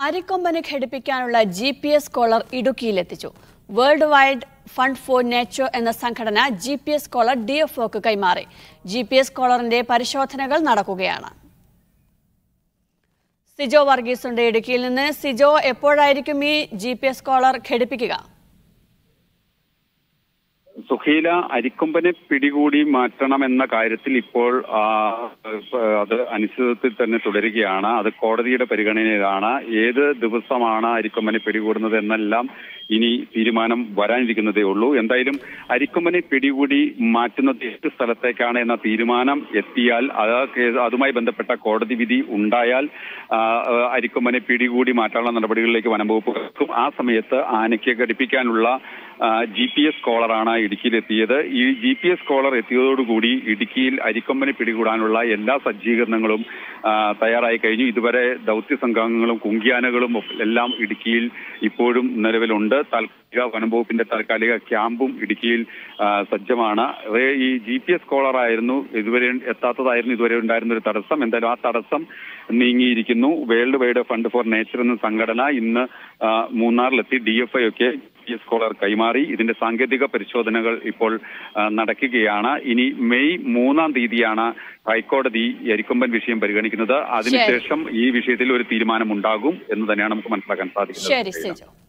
അരിക്കൊമ്പനെ ഘടിപ്പിക്കാനുള്ള G P S collar ഇടുക്കിയിലെത്തിച്ചു World Wide Fund for Nature എന്ന സംഘടന G P S collar D F ഒക്ക് കൈമാറി ജി പി എസ് കോളറിന്റെ പരിശോധനകൾ നടക്കുകയാണ് സിജോ വർഗീസ് ഉണ്ട് ഇടുക്കിയിൽ നിന്ന് സിജോ എപ്പോഴായിരിക്കും ഈ ജി പി എസ് കോളർ ഘടിപ്പിക്കുക സുഹീല അരിക്കൊമ്പനെ പിടികൂടി മാറ്റണമെന്ന കാര്യത്തിൽ ഇപ്പോൾ ആ, അത് അനിശ്ചിതത്തിൽ തന്നെ തുടരുകയാണ് അത് കോടതിയുടെ പരിഗണനയിലാണ് ഏത് ദിവസമാണ് അരിക്കൊമ്പനെ പിടികൂടുന്നത് എന്നെല്ലാം ഇനി തീരുമാനം വരാനിരിക്കുന്നതേ ഉള്ളൂ എന്തായാലും അരിക്കൊമ്പനെ പിടികൂടി മാറ്റുന്നത് ഏത് സ്ഥലത്തേക്കാണ് എന്ന തീരുമാനം എത്തിയാൽ അത് കേ- അതുമായി ബന്ധപ്പെട്ട കോടതി വിധി ഉണ്ടായാൽ ആ, അരിക്കൊമ്പനെ പിടികൂടി മാറ്റാനുള്ള നടപടികളിലേക്ക് വനം വകുപ്പ് കടക്കും ആ സമയത്ത് ആനയ്ക്ക് ഘടിപ്പിക്കാനുള്ള ജി പി എസ് കോളറാണ് ഇടുക്കിയിലെത്തിയത് ഈ ജി പി എസ് കോളർ എത്തിയതോടുകൂടി ഇടുക്കിയിൽ അരിക്കൊമ്പനെ പിടികൂടാനുള്ള എല്ലാ സജ്ജീകരണങ്ങളും ആ, തയ്യാറായി കഴിഞ്ഞു ഇതുവരെ ദൗത്യ സംഘാംഗങ്ങളും കുങ്കിയാനകളും ഒക്കെ എല്ലാം ഇടുക്കിയിൽ ഇപ്പോഴും നിലവിലുണ്ട് താൽക്കാലിക വനം വകുപ്പിന്റെ താൽക്കാലിക ക്യാമ്പും ഇടുക്കിയിൽ ആ, സജ്ജമാണ് അത് ഈ ജി പി എസ് കോളറായിരുന്നു ഇതുവരെ എത്താത്തതായിരുന്നു ഇതുവരെ ഉണ്ടായിരുന്ന ഒരു തടസ്സം എന്തായാലും ആ തടസ്സം നീങ്ങിയിരിക്കുന്നു World Wide Fund for Nature എന്ന സംഘടന ഇന്ന് ആ, മൂന്നാറിലെത്തി ഡി എഫ് ഐ ഒക്കെ ജി എസ് കോളർ കൈമാറി ഇതിന്റെ സാങ്കേതിക പരിശോധനകൾ ഇപ്പോൾ ആ, നടക്കുകയാണ് ഇനി മെയ് മൂന്നാം തീയതിയാണ് ഹൈക്കോടതി ഈ അരിക്കൊമ്പൻ വിഷയം പരിഗണിക്കുന്നത് അതിനുശേഷം ഈ വിഷയത്തിൽ ഒരു തീരുമാനം ഉണ്ടാകും എന്ന് തന്നെയാണ് നമുക്ക് മനസ്സിലാക്കാൻ സാധിക്കുന്നത് ശരി സിജോ